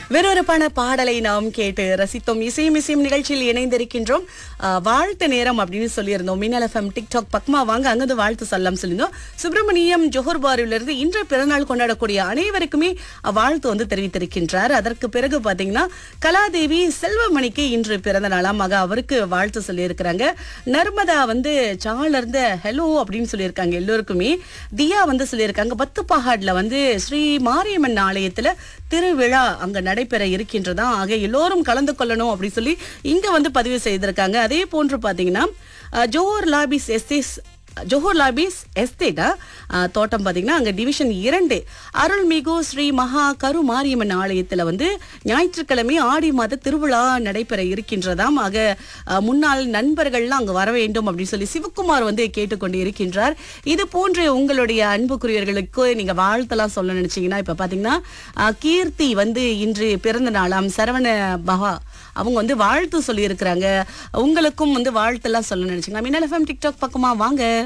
விறுவிறுப்பான பாடலை நாம் கேட்டு ரசித்தோம் இசையும் இசையும் நிகழ்ச்சியில் இணைந்திருக்கின்றோம் ஆஹ், வாழ்த்து நேரம் அப்படின்னு சொல்லியிருந்தோம் மின்னல் எஃப்எம் டிக்டாக் பக்மா வாங்க அங்கிருந்து வாழ்த்து சொல்லலாம் சொல்லியிருந்தோம் சுப்பிரமணியம் ஜோஹர் பாரிலிருந்து இன்று பிறநாள் கொண்டாடக்கூடிய அனைவருக்குமே அஹ், வாழ்த்து வந்து தெரிவித்திருக்கின்றார் அதற்கு பிறகு பாத்தீங்கன்னா கலாதேவி செல்வமணிக்கு இன்று பிறந்த நாளாம் ஆக அவருக்கு வாழ்த்து சொல்லியிருக்கிறாங்க நர்மதா வந்து சால இருந்த ஹலோ அப்படின்னு சொல்லியிருக்காங்க எல்லோருக்குமே தியா வந்து சொல்லியிருக்காங்க பத்து பஹாட்ல வந்து ஸ்ரீ மாரியம்மன் ஆலயத்துல திருவிழா அங்க நடைபெற இருக்கின்றதா ஆக எல்லோரும் கலந்து கொள்ளணும் அப்படின்னு சொல்லி இங்க வந்து பதிவு செய்திருக்காங்க அதே போன்று பாத்தீங்கன்னா அஹ், Johor Labis estates Johor Labis எஸ்டேட்டா அஹ், தோட்டம் பாத்தீங்கன்னா அங்க டிவிஷன் இரண்டு அருள்மிகு ஸ்ரீ மகா கரு மாரியம்மன் ஆலயத்துல வந்து ஞாயிற்றுக்கிழமை ஆடி மாத திருவிழா நடைபெற இருக்கின்றதாம் ஆக அஹ், முன்னாள் நண்பர்கள்லாம் அங்க வர வேண்டும் அப்படின்னு சொல்லி சிவகுமார் வந்து கேட்டுக்கொண்டு இருக்கின்றார் இது போன்ற உங்களுடைய அன்புக்குரியவர்களுக்கு நீங்க வாழ்த்தெல்லாம் சொல்ல நினைச்சீங்கன்னா இப்ப பாத்தீங்கன்னா அஹ், கீர்த்தி வந்து இன்று பிறந்த நாளாம் சரவண பகா அவங்க வந்து வாழ்த்து சொல்லி இருக்கிறாங்க உங்களுக்கும் வந்து வாழ்த்தெல்லாம் சொல்ல நினைச்சீங்கன்னா மின்னல் எஃப்எம் டிக்டாக் பக்கமா வாங்க